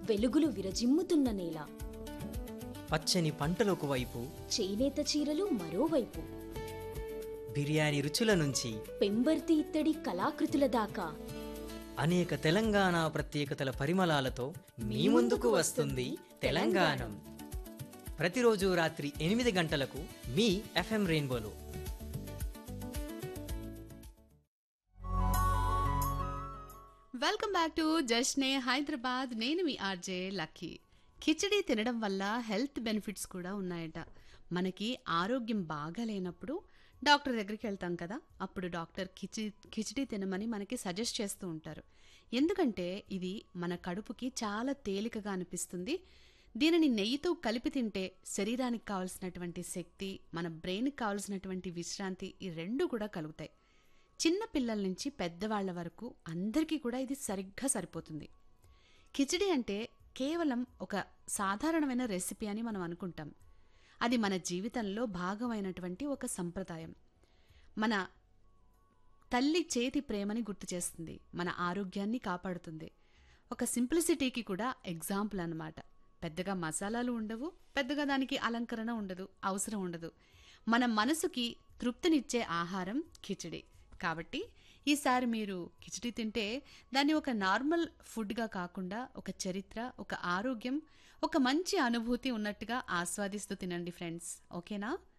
వెలుగులు విరజిమ్ముతున్న నేల పచ్చని పంటలకు వైపు చేనేత చీరలు మరోవైపు బిర్యానీ రుచుల నుంచి పెంబర్తి ఇత్తడి కళాకృతుల దాకా అనేక తెలంగాణ ప్రత్యేకతల పరిమళాలతో మీ ముందుకు వస్తుంది తెలంగాణం ప్రతిరోజు రాత్రి ఎనిమిది గంటలకు మీ ఎఫ్ఎం రెయిన్బోలో welcome back to Jashne Hyderabad నేను మీ ఆర్జే లక్కీ కిచడీ తినడం వల్ల హెల్త్ బెనిఫిట్స్ కూడా ఉన్నాయట మనకి ఆరోగ్యం బాగా లేనప్పుడు డాక్టర్ దగ్గరికి వెళ్తాం కదా అప్పుడు డాక్టర్ కిచి కిచడీ తినమని మనకి సజెస్ట్ చేస్తూ ఉంటారు ఎందుకంటే ఇది మన కడుపుకి చాలా తేలికగా అనిపిస్తుంది దీనిని నెయ్యితో కలిపి తింటే శరీరానికి కావాల్సినటువంటి శక్తి మన బ్రెయిన్కి కావాల్సినటువంటి విశ్రాంతి ఈ రెండు కూడా కలుగుతాయి చిన్న పిల్లల నుంచి పెద్దవాళ్ల వరకు అందరికీ కూడా ఇది సరిగ్గా సరిపోతుంది కిచిడి అంటే కేవలం ఒక సాధారణమైన రెసిపీ అని మనం అనుకుంటాం అది మన జీవితంలో భాగమైనటువంటి ఒక సంప్రదాయం మన తల్లి చేతి ప్రేమని గుర్తు చేస్తుంది మన ఆరోగ్యాన్ని కాపాడుతుంది ఒక సింప్లిసిటీకి కూడా ఎగ్జాంపుల్ అన్నమాట పెద్దగా మసాలాలు ఉండవు పెద్దగా దానికి అలంకరణ ఉండదు అవసరం ఉండదు మన మనసుకి తృప్తినిచ్చే ఆహారం కిచిడి కాబట్టి ఈసారి మీరు కిచిడి తింటే దాన్ని ఒక నార్మల్ ఫుడ్గా కాకుండా ఒక చరిత్ర ఒక ఆరోగ్యం ఒక మంచి అనుభూతి ఉన్నట్టుగా ఆస్వాదిస్తూ తినండి ఫ్రెండ్స్ ఓకేనా